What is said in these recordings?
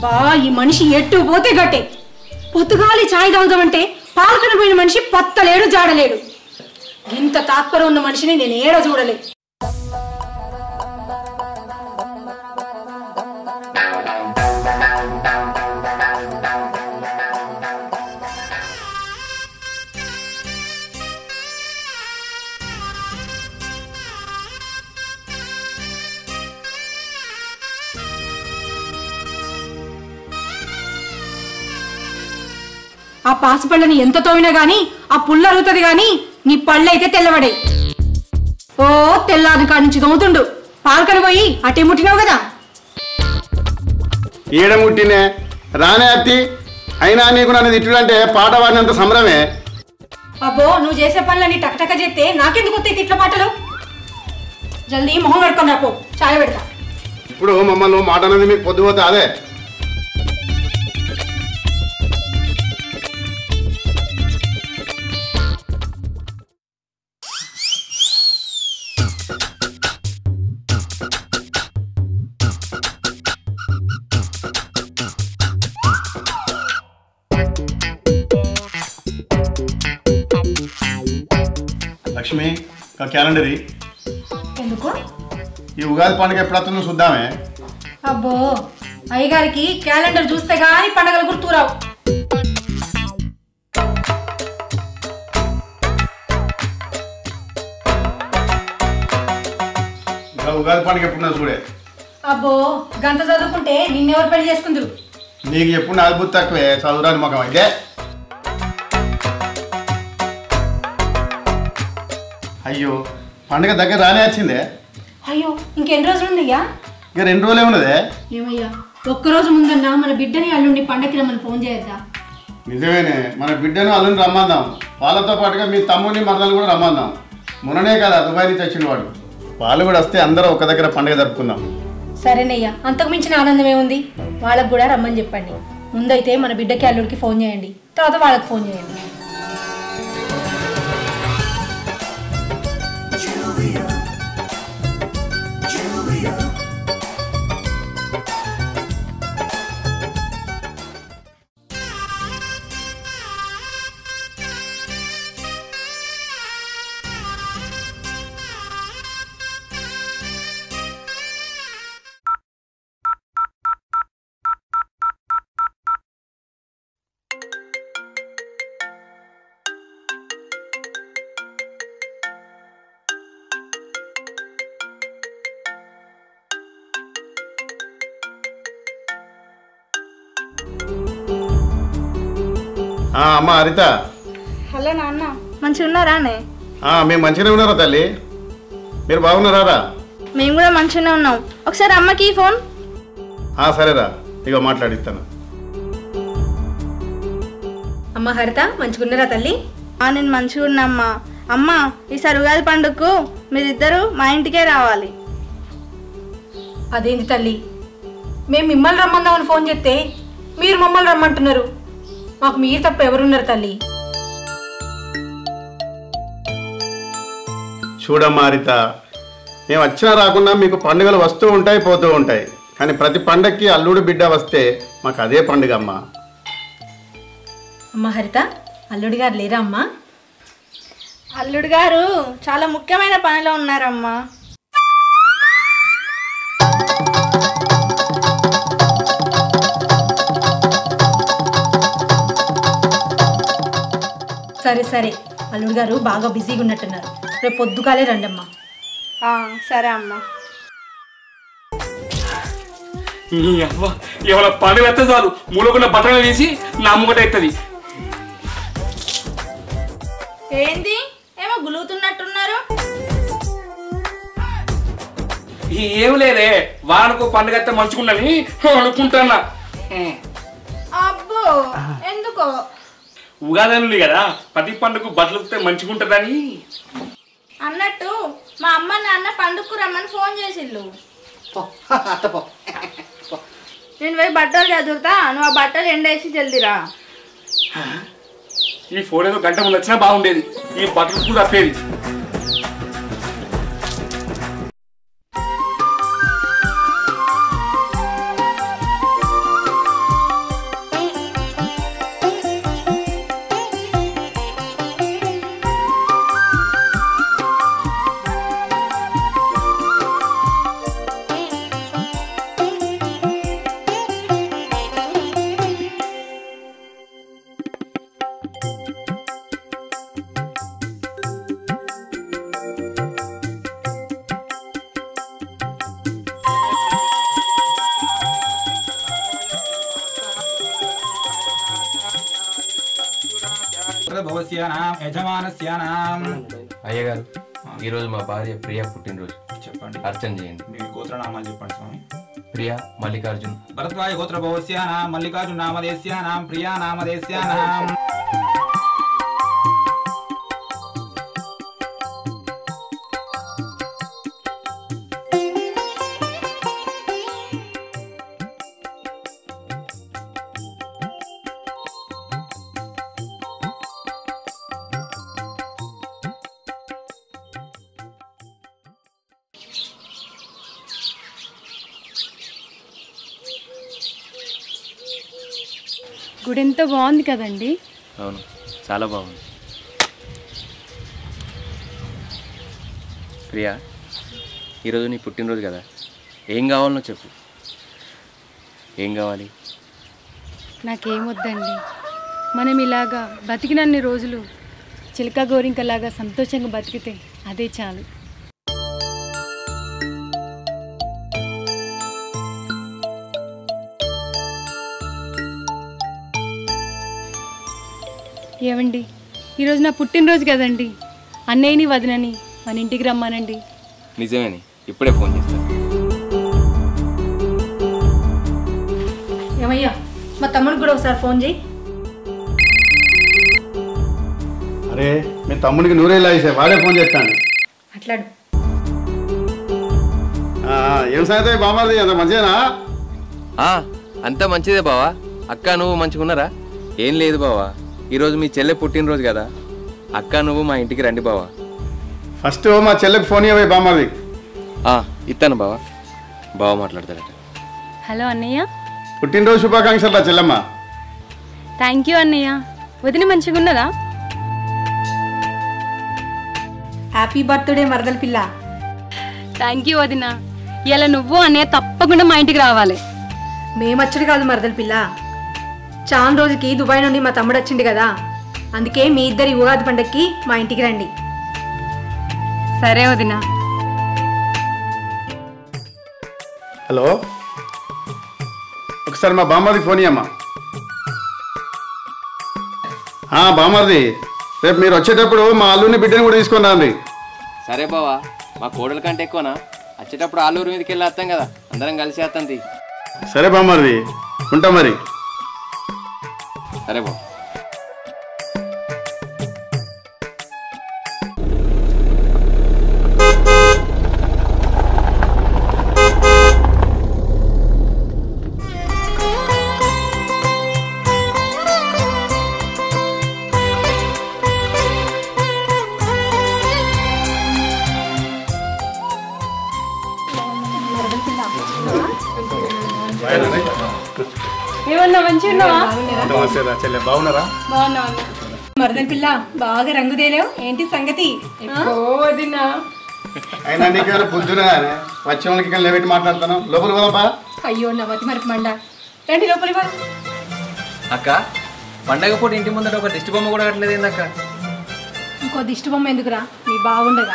అబ్బా ఈ మనిషి ఎట్టు పోతే గట్టే పొద్దుగాలి చాయ్ తాగుదామంటే పాలకన పోయిన మనిషి పత్తలేడు జాడలేడు ఇంత తాత్పరం ఉన్న మనిషిని నేను ఏడ చూడలేదు ఆ పాసుపళ్ళని ఎంత తోవినా గాని ఆ పుల్ల అరుగుతుంది గాని నీ పళ్ళైతే తెల్లబడే ఓ తెల్లారి కాడి నుంచి తోముతుండు పాలకని పోయి అటే ముట్టినావు కదా ఈడ ముట్టినే రానే అత్తి అయినా నీకు నన్ను తిట్టుడంటే పాట పాడినంత సంబరమే అబ్బో నువ్వు చేసే పనులన్నీ టకటక చేస్తే నాకెందుకు వస్తాయి తిట్ల పాటలు జల్దీ మొహం కడుకొని రాపో చాయ్ పెడతా ఇప్పుడు మమ్మల్ని మాట అనేది మీకు పొద్దుపోతే అదే లక్ష్మి ఒక క్యాలెండర్ ఇయ్యి. ఎందుకు ఈ ఉగాది పండుగ ఎప్పుడు వస్తుందో చూద్దామే అబ్బో అయ్యగారికి క్యాలెండర్ చూస్తే గాని పండగలు గుర్తురావు ఇంకా ఉగాది పండుగ ఎప్పుడున్నా చూడే అబ్బో గంట చదువుకుంటే నిన్నెవరు పెళ్లి చేసుకుందరు నీకు ఎప్పుడు నా అద్భుత తక్కువే చదువురాని ముఖం అయితే అయ్యో పండుగ దగ్గర రానే వచ్చిందే అయ్యో ఇంకెన్ని రోజులు ఉన్నాయ్యా ఇక రెండు రోజులే ఉన్నదే ఏమయ్యా ఒక్కరోజు ముందన్నా మన బిడ్డని అల్లుండి పండక్కి రమ్మని ఫోన్ చేయొద్దా నిజమేనే మన బిడ్డను అల్లుని రమ్మందాం వాళ్ళతో పాటుగా మీ తమ్ముడిని మరదలు కూడా రమ్మందాం మొన్ననే కదా దుబాయ్ నుంచి వచ్చిన వాడు వాళ్ళు కూడా వస్తే అందరూ ఒక దగ్గర పండుగ జరుపుకుందాం సరేనయ్యా అంతకు మించిన ఆనందం ఏముంది వాళ్ళకు కూడా రమ్మని చెప్పండి ముందైతే మన బిడ్డకి అల్లుడికి ఫోన్ చేయండి తర్వాత వాళ్ళకి ఫోన్ చేయండి ఆ, అమ్మ హరిత హలో నాన్న మంచిగా ఉన్నారా అనే ఆ, మేము మంచిగానే ఉన్నారా తల్లి మీరు బాగున్నారా మేము కూడా మంచిగానే ఉన్నాం ఒకసారి అమ్మకి ఈ ఫోన్ ఆ, సరేరా ఇక మాట్లాడిస్తాను అమ్మ హరిత మంచిగున్నారా తల్లి ఆ నేను మంచిగా ఉన్నా అమ్మ అమ్మ ఈసారి ఉగాది పండుగకు మీరిద్దరూ మా ఇంటికే రావాలి అదేంటి తల్లి మేము మిమ్మల్ని రమ్మందామని ఫోన్ చేస్తే మీరు మమ్మల్ని రమ్మంటున్నారు మాకు మీరు తప్ప ఎవరున్నారు తల్లి చూడమ్మా హరిత మేము వచ్చినా రాకున్నా మీకు పండుగలు వస్తూ ఉంటాయి పోతూ ఉంటాయి కానీ ప్రతి పండక్కి అల్లుడు బిడ్డ వస్తే మాకు అదే పండుగ అమ్మా అమ్మ హరిత అల్లుడి గారు లేరా అమ్మా అల్లుడు గారు చాలా ముఖ్యమైన పనిలో ఉన్నారమ్మా సరే సరే అల్లుడు గారు బాగా బిజీగా ఉన్నట్టున్నారు రేపు పొద్దుకాలే రండమ్మా ఆ, సరే అమ్మా నీ అవ్వ ఎవరి పండుగ ఎత్తే చాలు మూలకున్న బట్టలు తీసి నా ముంగట ఎత్తది ఏంది ఏమో గులుగుతున్నట్టున్నారు ఏం లేదే వానకు పండుగ ఎత్తే మంచుకున్నని అనుకుంటున్నా అబ్బో ఎందుకో ఉగాది ఉంది కదా ప్రతి పండుగ బట్టలు ఉతికితే మంచిగుంటుందని అన్నట్టు మా అమ్మ నాన్న పండుగకు రమ్మని ఫోన్ చేసిళ్ళు నేను పోయి బట్టలు చదువుతా నువ్వు ఆ బట్టలు ఎండేసి జల్దిరా ఈ ఫోన్ ఏదో గంట ముందు వచ్చినా బాగుండేది ఈ బట్టలు కూడా తప్పేది భవస్యానాం యజమానస్యానాం అయ్యగారు ఈరోజు మా భార్య ప్రియా పుట్టినరోజు చెప్పండి అర్చన చేయండి మీ గోత్రనామాలు చెప్పండి స్వామి ప్రియా మల్లికార్జున్ భరద్వాజ గోత్ర భవస్యానాం మల్లికార్జున నామదేశ్యానాం ప్రియా నామదేశ్యానాం గుడి ఎంత బాగుంది కదండి అవును చాలా బాగుంది ప్రియా ఈరోజు నీ పుట్టినరోజు కదా ఏం కావాలనో చెప్పు ఏం కావాలి నాకేమొద్దండి మనం ఇలాగా బతికినన్ని రోజులు చిలక గోరింకలాగా సంతోషంగా బతికితే అదే చాలు ఏమండి ఈరోజు నా పుట్టినరోజు కదండి అన్నయ్యని వదినని మన ఇంటికి రమ్మానండి నిజమేని ఇప్పుడే ఫోన్ చేస్తాను ఏమయ్యా మా తమ్ముడికి కూడా ఒకసారి ఫోన్ చేయి అరే మీ తమ్ముడికి నూరేలా వేసే వాడే ఫోన్ చేస్తాను అట్లాడు ఆ, ఏం సంగతి బామ్మది అంత మంచిదేనా ఆ, అంతా మంచిదే బావా అక్క నువ్వు మంచిగున్నారా ఏం లేదు బావా ఈరోజు మీ చెల్లె పుట్టినరోజు కదా అక్క నువ్వు మా ఇంటికి రండి బావా ఫస్ట్ మా చెల్లెకి ఫోన్ ఇవ్వే బామ్మది ఆ, ఇస్తాను బావా బావ మాట్లాడతాడట హలో అన్నయ్య పుట్టినరోజు శుభాకాంక్షలు రా చెల్లెమ్మ థ్యాంక్ యూ అన్నయ్య వదిన మంచిగా ఉన్నదా హ్యాపీ బర్త్డే మరదల పిల్ల థ్యాంక్ యూ వదిన ఇలా నువ్వు అన్నయ్య తప్పకుండా మా ఇంటికి రావాలి మేమచ్చడు కాదు మరదల పిల్ల చాలా రోజుకి దుబాయ్ నుండి మా తమ్ముడు వచ్చిండు కదా అందుకే మీ ఇద్దరి ఉగాది పండక్కి మా ఇంటికి రండి సరే వదిన హలో ఒకసారి మా బామ్మదికి ఫోన్ ఇయ్యమ్మా ఆ, బామ్మది రేపు మీరు వచ్చేటప్పుడు మా అల్లుని బిడ్డని కూడా తీసుకొని రండి సరే బావా మా కోడల కంటే ఎక్కువనా వచ్చేటప్పుడు ఆలూరు మీదకి వెళ్ళి వస్తాం కదా అందరం కలిసి వస్తాం తీ సరే బామ్మది ఉంటా మరి సరే బావ ఏమన్నా మంచిగా ఉన్నావా చెల్లె బాగున్నారా బాగున్నా మరదల పిల్ల బాగా రంగు తేలేవు ఏంటి సంగతి వదినా అయినా నీకేమైనా బుద్ధునా వచ్చే వాళ్ళకి ఇక్కడ నిలబెట్టి మాట్లాడుతాను లోపల పోదాంపా అయ్యో నా మతి మరపు మండ రండి లోపలి వా. అక్క పండగ పూట ఇంటి ముందర ఒక దిష్టి బొమ్మ కూడా కట్టలేదు ఏందక్క ఇంకో దిష్టి బొమ్మ ఎందుకురా మీ బాగుండగా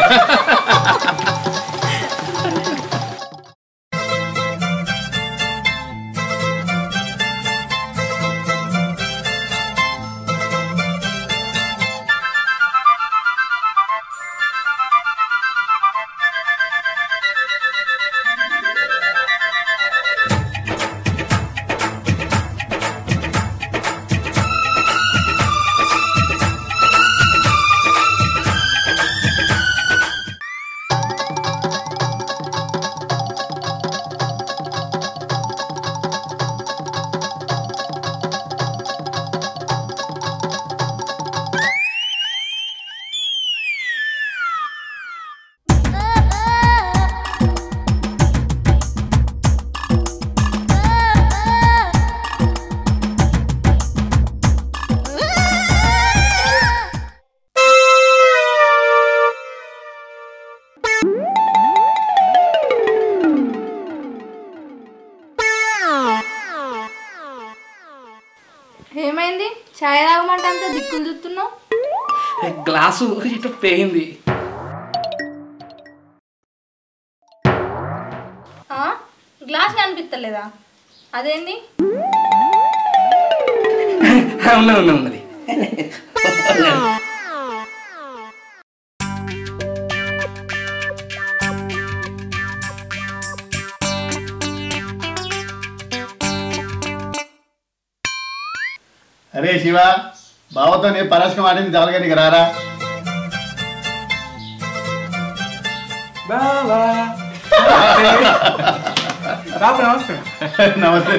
ఏమైంది ఛాయ్ తాగమంటే అంత దిక్కులు చూస్తున్నావు గ్లాసు ఇటు పేయింది ఆ? గ్లాస్ కనిపిస్తలేదా అదేంది ఉన్నది ఉన్నది ఉన్నది అరే శివ బావతో నేను పరాశకం ఆడింది జవలగా నీకు రారా బావా బాబు నమస్తే నమస్తే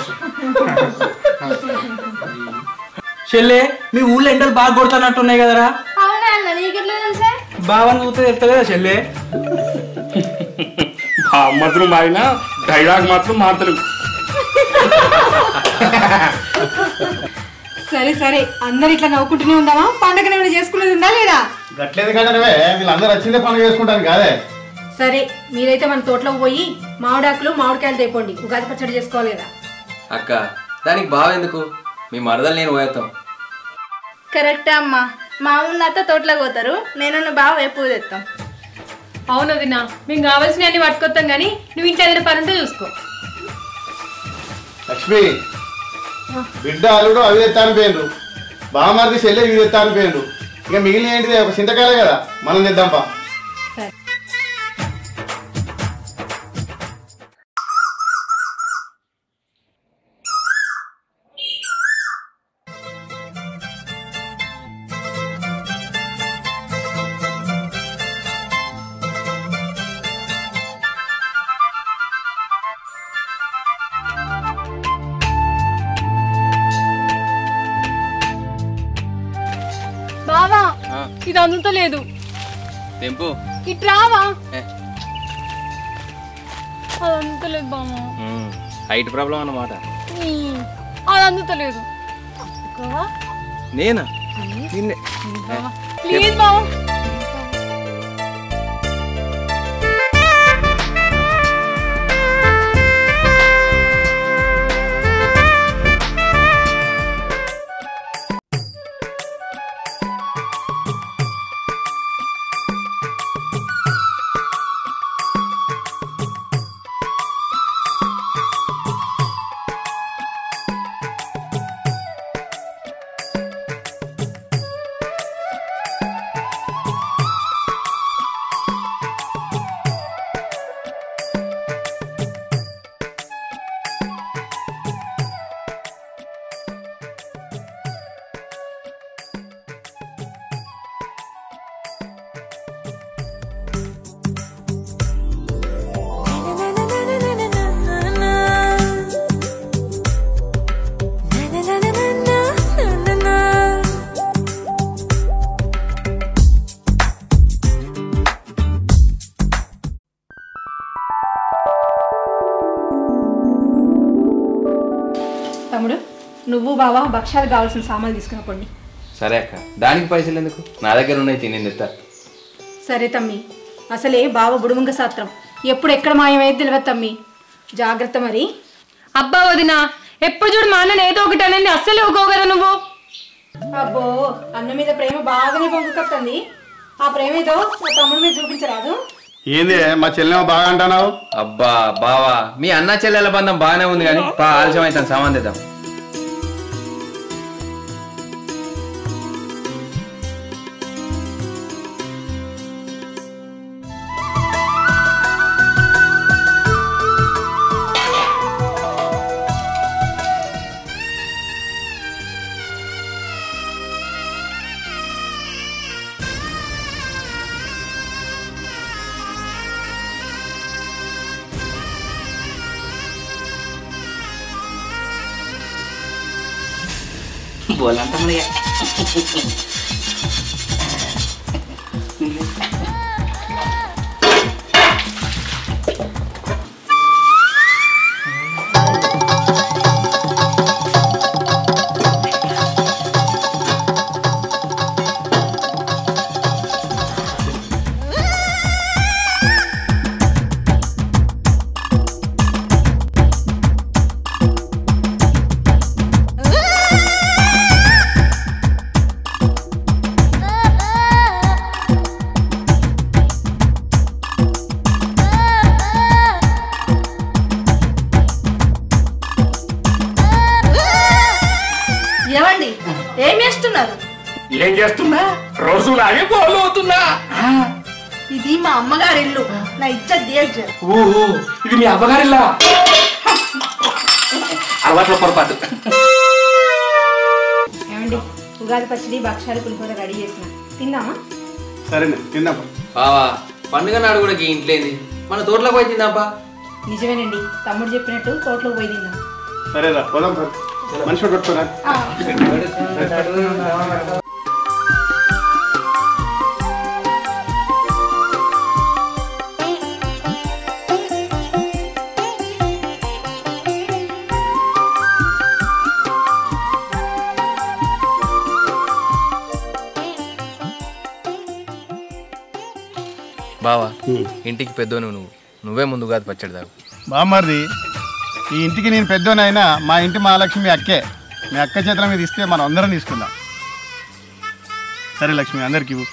చెల్లె మీ ఊళ్ళో ఎండలు బాగా కొడుతున్నట్టున్నాయి కదరా అవునా అన్న నీకెట్లా తెలుసా బావని చూస్తే తెలుస్తుంది కదా చెల్లె మాత్రం మారిన డైలాగ్ మాత్రం మారతలేవు సరే సరే అందరు ఇట్లా నవ్వుకుంటూనే ఉందామా పండగ ఏమైనా చేసుకునేది ఉందా లేదా గట్లేదు కంటే వీళ్ళందరూ వచ్చిందే పండుగ చేసుకుంటాను కాదే సరే మీరైతే మన తోటలోకి పోయి మామిడాకులు మామిడికాయలు తెప్పండి ఉగాది పచ్చడి చేసుకోవాలి కదా అక్క దానికి బావెందుకు మీ మరదలు నేను పోయేస్తాం కరెక్టే అమ్మా మా అమ్మ నాతో తోటలోకి పోతారు నేను నువ్వు బాగా వైపు తెస్తాం అవును వదినా మేము కావాల్సిన అన్ని పట్టుకొస్తాం కానీ నువ్వు ఇంట్లో ఏదైనా పని ఉంటే చూసుకో లక్ష్మి బిడ్డ అల్లుడు అవి తెత్తాను పోయిండ్రు బామ్మది చెల్లె ఇవి తెత్తాను పోయిండ్రు ఇక మిగిలిన ఏంటిది ఒక చింతకాయలే కదా మనం తెద్దాంపా బావా ఆ. ఇది అందుతలేదు తెంపు ఇటు రావా ఏ. అది అందుతలేదు బావా హైట్ ప్రాబ్లం అన్నమాట ఈ, అది అందుతలేదు అందుకోవా? నేనా నిన్నే బావా. ప్లీజ్ బావా తమ్ముడు నువ్వు బావా భక్ష్యాలు కావాల్సిన సామాన్లు తీసుకురాపండి సరే అక్క దానికి పైసలు ఎందుకు నా దగ్గర ఉన్నాయి తినేది తెస్తా సరే తమ్మి అసలే బావ బుడుముంగ సాత్రం ఎప్పుడు ఎక్కడ మాయమైతే తెలియదు తమ్మి జాగ్రత్త మరి అబ్బా వదినా ఎప్పుడు చూడు మా అన్నని ఏదో ఒకటి అనేది అస్సలు ఊకో కదా నువ్వు అబ్బో అన్న మీద ప్రేమ బాగానే పొంగుకొస్తుంది ఆ ప్రేమ ఏదో మా తమ్ముడి మీద చూపించరాదు ఏంది మా చెల్లెమో బాగా అంటున్నావు అబ్బా బావా మీ అన్న చెల్లెల బంధం బాగానే ఉంది కానీ పా ఆలస్యం అవుతాను సామాన్ తెద్దాం బోలంతా మన ఏం చేస్తున్నా రోజులాగే ఫాలో అవుతున్నా ఆ, ఇది మా అమ్మగారి ఇల్లు నా ఇచ్చ తీయచ్చు ఓహో ఇది మీ అవ్వగారిలా అలవాట్ల పొరపాటు ఏమండి ఉగాది పచ్చడి భక్షాలు పులిహోర రెడీ చేసిన తిందామా సరేనే తిందాం బావా పండుగ నాడు కూడా గీ ఇంట్లేంది మన తోటలోకి పోయి తిందాంపా నిజమేనండి తమ్ముడు చెప్పినట్టు తోటలోకి పోయి తిందాం సరేరా పోదాం సార్ మనిషి పెట్టుకోరా బావా ఇంటికి పెద్దోను నువ్వు నువ్వే ముందుగా పచ్చడి తాగు బామ్మర్ది ఈ ఇంటికి నేను పెద్దోనైనా మా ఇంటి మహాలక్ష్మి మీ అక్కే మీ అక్క చేతుల మీద ఇస్తే మనం అందరం తీసుకుందాం సరే లక్ష్మి అందరికి ఇవ్వు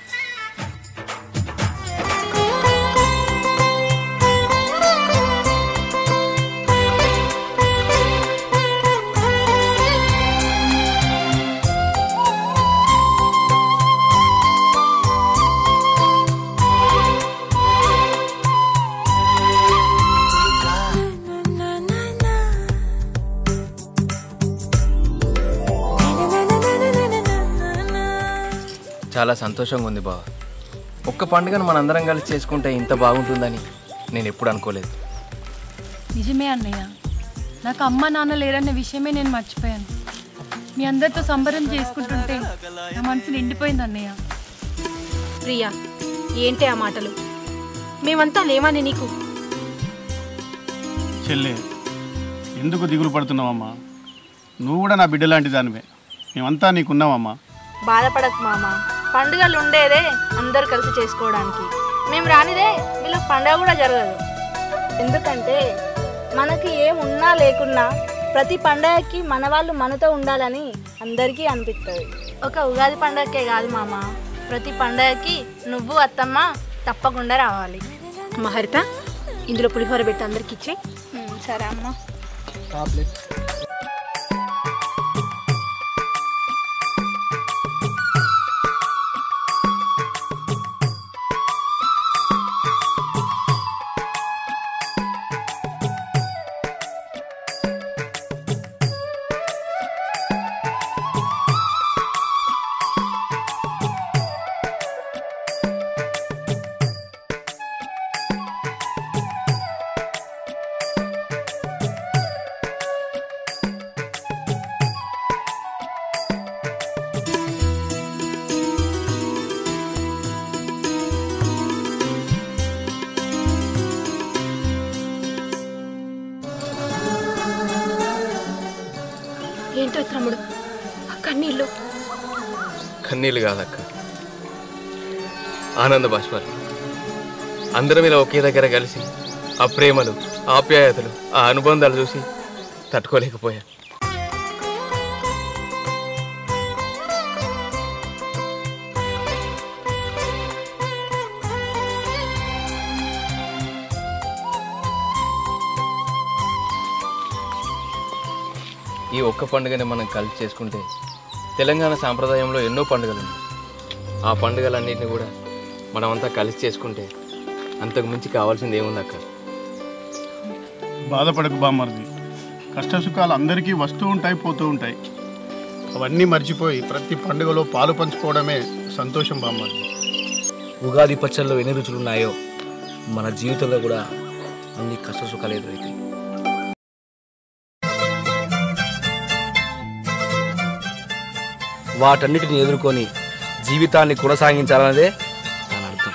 చాలా సంతోషంగా ఉంది బావ ఒక్క పండుగను మనందరం కలిసి చేసుకుంటే ఇంత బాగుంటుందని నేను ఎప్పుడు అనుకోలేదు నిజమే అన్నయ్య నాకు అమ్మ నాన్న లేరన్న విషయమే నేను మర్చిపోయాను మీ అందరితో సంబరం చేసుకుంటుంటే నా మనసు నిండిపోయింది అన్నయ్య ప్రియా ఏంటి ఆ మాటలు మేమంతా లేవాని నీకు చెల్లె ఎందుకు దిగులు పడుతున్నావమ్మా నువ్వు కూడా నా బిడ్డ లాంటి దానివే మేమంతా నీకున్నావమ్మా బాధపడకు మామ పండుగలు ఉండేదే అందరు కలిసి చేసుకోవడానికి మేము రానిదే వీళ్ళకి పండుగ కూడా జరగదు ఎందుకంటే మనకి ఏం ఉన్నా లేకున్నా ప్రతి పండగకి మన వాళ్ళు మనతో ఉండాలని అందరికీ అనిపిస్తుంది ఒక ఉగాది పండగకే కాదు మామ ప్రతి పండగకి నువ్వు అత్తమ్మ తప్పకుండా రావాలి మహరిత ఇందులో పులిహోర పెట్టి అందరికి ఇచ్చే ఉమ్, సరే అమ్మ ఏంటో తమ్ముడు ఆ కన్నీళ్ళు కన్నీళ్ళు కాదక్క ఆనంద బాష్పాలు అందరం ఇలా ఒకే దగ్గర కలిసి ఆ ప్రేమలు ఆప్యాయతలు ఆ అనుబంధాలు చూసి తట్టుకోలేకపోయా ఈ ఒక్క పండుగని మనం కలిసి చేసుకుంటే తెలంగాణ సాంప్రదాయంలో ఎన్నో పండుగలు ఉన్నాయి ఆ పండుగలన్నింటినీ కూడా మనమంతా కలిసి చేసుకుంటే అంతకు మించి కావాల్సింది ఏముంది అక్క బాధపడకు బామ్మర్ది కష్ట సుఖాలు అందరికీ వస్తూ ఉంటాయి పోతూ ఉంటాయి అవన్నీ మర్చిపోయి ప్రతి పండుగలో పాలు పంచుకోవడమే సంతోషం బామ్మర్ది ఉగాది పచ్చళ్ళలో ఎన్ని రుచులు ఉన్నాయో మన జీవితంలో కూడా అన్ని కష్ట సుఖాలు ఎదురైతాయి వాటన్నిటిని ఎదుర్కొని జీవితాన్ని కొనసాగించాలన్నదే దాని అర్థం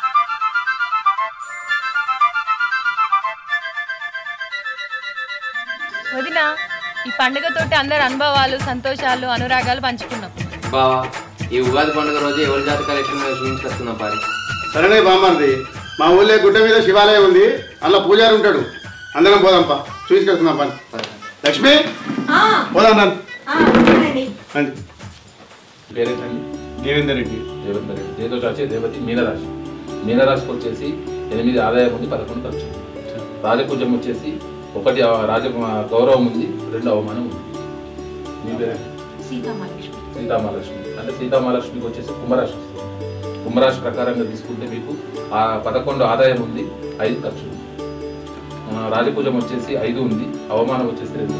వదిన ఈ పండుగతోటి అందరి అనుభవాలు సంతోషాలు అనురాగాలు పంచుకున్నాం బావా ఈ ఉగాది పండుగ రోజు ఎవరి జాతకాలు ఎట్లున్నాయో చూపించుకొస్తున్నాం పారి సరేనే బామ్మర్ది మా ఊళ్ళో గుడ్డ మీద శివాలయం ఉంది అందులో పూజారి ఉంటాడు అందరం పోదాంపా చూసుకెళ్తున్నాం పని లక్ష్మి పోదాం నన్ను రండి. పేరేంటండి దేవేందర్ రెడ్డి దేవత దేవత వచ్చి దేవతి మీనరాశి మీనరాశికి వచ్చేసి ఎనిమిది ఆదాయం ఉంది పదకొండు ఖర్చు రాజపూజం వచ్చేసి ఒకటి ఆ రాజ గౌరవం ఉంది రెండు అవమానం ఉంది మీ పేరు సీతామహాలక్ష్మి సీతామహాలక్ష్మి అంటే సీతామహాలక్ష్మికి వచ్చేసి కుంభరాశి వస్తుంది కుంభరాశి ప్రకారంగా తీసుకుంటే మీకు ఆ పదకొండు ఆదాయం ఉంది ఐదు ఖర్చు ఉంది ఆ, రాజపూజం వచ్చేసి ఐదు ఉంది అవమానం వచ్చేసి రెండు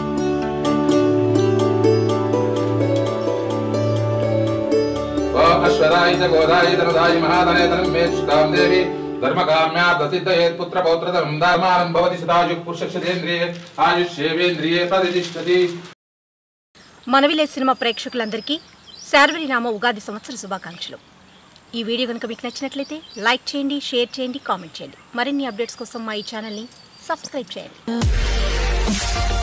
ఓం అశ్వరాయ చ గోదాయ ధనుదాయ మహాధనే ధనం మే చుతాం దేవి ధర్మకామ్యా ప్రసిద్ధయే పుత్ర పౌత్రదం ధర్మానం భవతి సదాయు పురుషక్షదేంద్రియే ఆయుష్యేవేంద్రియే ప్రతిష్టతి మనవిలే సినిమా ప్రేక్షకులందరికీ శార్వరినామ ఉగాది సంవత్సర శుభాకాంక్షలు ఈ వీడియో కనుక మీకు నచ్చినట్లయితే లైక్ చేయండి షేర్ చేయండి కామెంట్ చేయండి మరిన్ని అప్డేట్స్ కోసం మా ఈ ఛానల్ని సబ్స్క్రైబ్ చేయండి